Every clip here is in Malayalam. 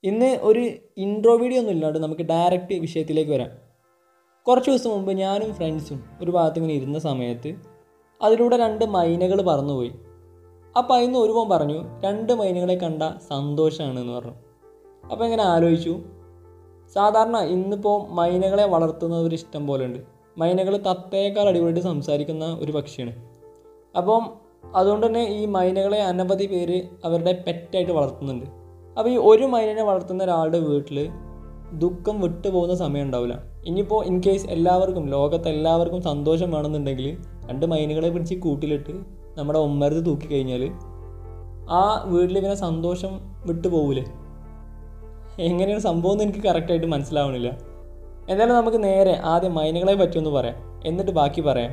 ഇന്ന് ഒരു ഇൻട്രോ വീഡിയോ ഒന്നും ഇല്ലാണ്ട് നമുക്ക് ഡയറക്റ്റ് വിഷയത്തിലേക്ക് വരാം കുറച്ച് ദിവസം മുമ്പ് ഞാനും ഫ്രണ്ട്സും ഒരു ഭാഗത്ത് ഇങ്ങനെ ഇരുന്ന സമയത്ത് അതിലൂടെ രണ്ട് മൈനകൾ പറന്നുപോയി അപ്പോൾ അതിന്ന് ഒരുവൻ പറഞ്ഞു രണ്ട് മൈനകളെ കണ്ട സന്തോഷമാണ് എന്ന് പറഞ്ഞു അപ്പോൾ ഇങ്ങനെ ആലോചിച്ചു സാധാരണ ഇന്നിപ്പോൾ മൈനകളെ വളർത്തുന്നവർ ഇഷ്ടം പോലെ ഉണ്ട് മൈനകൾ തത്തയേക്കാൾ അടിപൊളിയായിട്ട് സംസാരിക്കുന്ന ഒരു പക്ഷിയാണ് അപ്പം അതുകൊണ്ട് തന്നെ ഈ മൈനകളെ അനവധി പേര് അവരുടെ പെറ്റായിട്ട് വളർത്തുന്നുണ്ട് അപ്പോൾ ഈ ഒരു മൈനനെ വളർത്തുന്ന ഒരാളുടെ വീട്ടിൽ ദുഃഖം വിട്ടു പോകുന്ന സമയം ഉണ്ടാവില്ല ഇനിയിപ്പോൾ ഇൻ കേസ് എല്ലാവർക്കും ലോകത്ത് എല്ലാവർക്കും സന്തോഷം വേണമെന്നുണ്ടെങ്കിൽ രണ്ട് മൈനുകളെ പിടിച്ച് കൂട്ടിലിട്ട് നമ്മുടെ ഒമ്മരത്ത് തൂക്കി കഴിഞ്ഞാൽ ആ വീട്ടിൽ ഇങ്ങനെ സന്തോഷം വിട്ടു പോകൂലേ എങ്ങനെയാണ് സംഭവം എന്ന് എനിക്ക് കറക്റ്റായിട്ട് മനസ്സിലാവണില്ല എന്തായാലും നമുക്ക് നേരെ ആദ്യം മൈനുകളെ പറ്റിയൊന്ന് പറയാം എന്നിട്ട് ബാക്കി പറയാം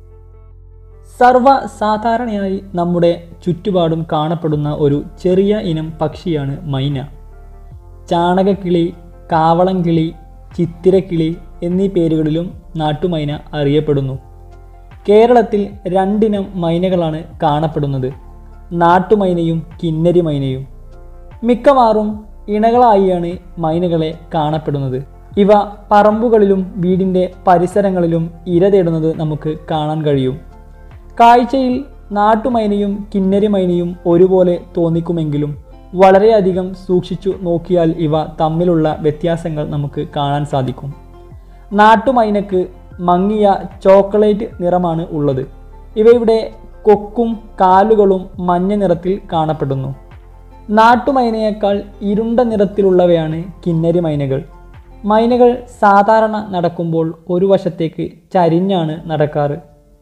സർവ സാധാരണയായി നമ്മുടെ ചുറ്റുപാടും കാണപ്പെടുന്ന ഒരു ചെറിയ ഇനം പക്ഷിയാണ് മൈന ചാണകക്കിളി കാവളംകിളി ചിത്തിരക്കിളി എന്നീ പേരുകളിലും നാട്ടുമൈന അറിയപ്പെടുന്നു കേരളത്തിൽ രണ്ടിനം മൈനകളാണ് കാണപ്പെടുന്നത് നാട്ടുമൈനയും കിന്നരി മൈനയും മിക്കവാറും ഇണകളായിയാണ് മൈനകളെ കാണപ്പെടുന്നത് ഇവ പറമ്പുകളിലും വീടിൻ്റെ പരിസരങ്ങളിലും ഇര തേടുന്നത് നമുക്ക് കാണാൻ കഴിയും കാഴ്ചയിൽ നാട്ടുമൈനയും കിന്നരി മൈനയും ഒരുപോലെ തോന്നിക്കുമെങ്കിലും വളരെയധികം സൂക്ഷിച്ചു നോക്കിയാൽ ഇവ തമ്മിലുള്ള വ്യത്യാസങ്ങൾ നമുക്ക് കാണാൻ സാധിക്കും നാട്ടുമൈനക്ക് മങ്ങിയ ചോക്ലേറ്റ് നിറമാണ് ഉള്ളത് ഇവയുടെ കൊക്കും കാലുകളും മഞ്ഞ നിറത്തിൽ കാണപ്പെടുന്നു നാട്ടുമൈനയേക്കാൾ ഇരുണ്ട നിറത്തിലുള്ളവയാണ് കിന്നരി മൈനകൾ മൈനകൾ സാധാരണ നടക്കുമ്പോൾ ഒരു വശത്തേക്ക് ചരിഞ്ഞാണ് നടക്കാറ്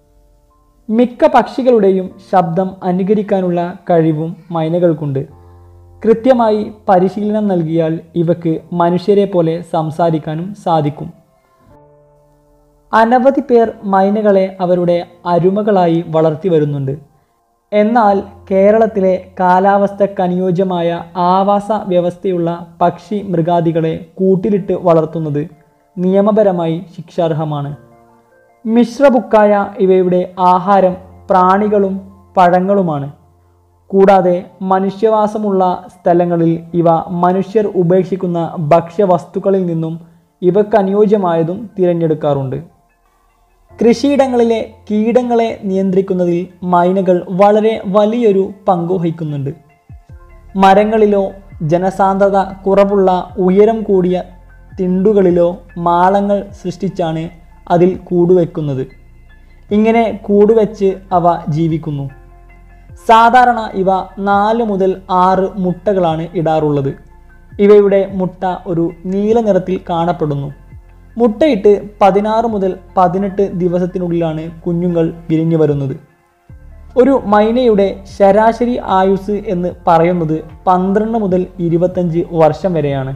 മിക്ക പക്ഷികളുടെയും ശബ്ദം അനുകരിക്കാനുള്ള കഴിവും മൈനകൾക്കുണ്ട് കൃത്യമായി പരിശീലനം നൽകിയാൽ ഇവക്ക് മനുഷ്യരെ പോലെ സംസാരിക്കാനും സാധിക്കും അനവധി പേർ മൈനകളെ അവരുടെ അരുമകളായി വളർത്തി വരുന്നുണ്ട് എന്നാൽ കേരളത്തിലെ കാലാവസ്ഥക്കനുയോജ്യമായ ആവാസ വ്യവസ്ഥയുള്ള പക്ഷി മൃഗാദികളെ കൂട്ടിലിട്ട് വളർത്തുന്നത് നിയമപരമായി ശിക്ഷാർഹമാണ് മിശ്രബുക്കായ ഇവയുടെ ആഹാരം പ്രാണികളും പഴങ്ങളുമാണ് കൂടാതെ മനുഷ്യവാസമുള്ള സ്ഥലങ്ങളിൽ ഇവ മനുഷ്യർ ഉപേക്ഷിക്കുന്ന ഭക്ഷ്യവസ്തുക്കളിൽ നിന്നും ഇവക്ക് അനുയോജ്യമായതും തിരഞ്ഞെടുക്കാറുണ്ട് കൃഷിയിടങ്ങളിലെ കീടങ്ങളെ നിയന്ത്രിക്കുന്നതിൽ മൈനകൾ വളരെ വലിയൊരു പങ്ക് വഹിക്കുന്നുണ്ട് മരങ്ങളിലോ ജനസാന്ദ്രത കുറവുള്ള ഉയരം കൂടിയ തിണ്ടുകളിലോ മാളങ്ങൾ സൃഷ്ടിച്ചാണ് അതിൽ കൂടുവെക്കുന്നത് ഇങ്ങനെ കൂടുവെച്ച് അവ ജീവിക്കുന്നു സാധാരണ ഇവ നാല് മുതൽ ആറ് മുട്ടകളാണ് ഇടാറുള്ളത് ഇവയുടെ മുട്ട ഒരു നീല നിറത്തിൽ കാണപ്പെടുന്നു മുട്ടയിട്ട് പതിനാറ് മുതൽ പതിനെട്ട് ദിവസത്തിനുള്ളിലാണ് കുഞ്ഞുങ്ങൾ വിരിഞ്ഞു വരുന്നത് ഒരു മൈനയുടെ ശരാശരി ആയുസ് എന്ന് പറയുന്നത് പന്ത്രണ്ട് മുതൽ ഇരുപത്തഞ്ച് വർഷം വരെയാണ്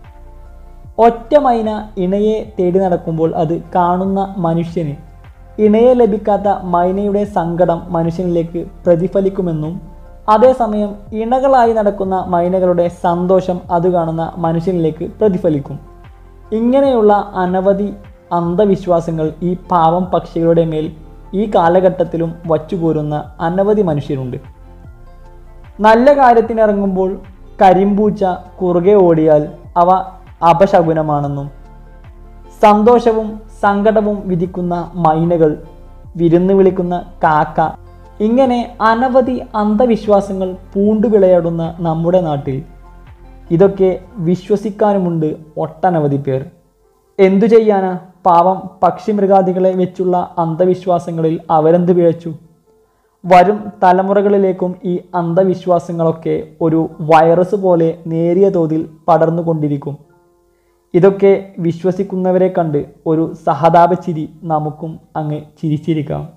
ഒറ്റ മൈന ഇണയെ തേടി നടക്കുമ്പോൾ അത് കാണുന്ന മനുഷ്യന് ഇണയെ ലഭിക്കാത്ത മൈനയുടെ സങ്കടം മനുഷ്യനിലേക്ക് പ്രതിഫലിക്കുമെന്നും അതേസമയം ഇണകളായി നടക്കുന്ന മൈനകളുടെ സന്തോഷം അത് കാണുന്ന മനുഷ്യനിലേക്ക് പ്രതിഫലിക്കും ഇങ്ങനെയുള്ള അനവധി അന്ധവിശ്വാസങ്ങൾ ഈ പാവം പക്ഷികളുടെ മേൽ ഈ കാലഘട്ടത്തിലും വച്ചുപോരുന്ന അനവധി മനുഷ്യരുണ്ട് നല്ല കാര്യത്തിനിറങ്ങുമ്പോൾ കരിമ്പൂച്ച കുറുകെ ഓടിയാൽ അവ അപശകുനമാണെന്നും സന്തോഷവും സങ്കടവും വിധിക്കുന്ന മൈനകൾ വിരുന്ന് വിളിക്കുന്ന കാക്ക ഇങ്ങനെ അനവധി അന്ധവിശ്വാസങ്ങൾ പൂണ്ടുവിളയാടുന്ന നമ്മുടെ നാട്ടിൽ ഇതൊക്കെ വിശ്വസിക്കാനുമുണ്ട് ഒട്ടനവധി പേർ എന്തു ചെയ്യാനാ പാവം പക്ഷിമൃഗാദികളെ വെച്ചുള്ള അന്ധവിശ്വാസങ്ങളിൽ അവരെന്ത് പിഴച്ചു വരും തലമുറകളിലേക്കും ഈ അന്ധവിശ്വാസങ്ങളൊക്കെ ഒരു വൈറസ് പോലെ നേരിയ തോതിൽ പടർന്നുകൊണ്ടിരിക്കും ഇതൊക്കെ വിശ്വസിക്കുന്നവരെ കണ്ട് ഒരു സഹതാപച്ചിരി നമുക്കും അങ്ങ് ചിരിച്ചിരിക്കാം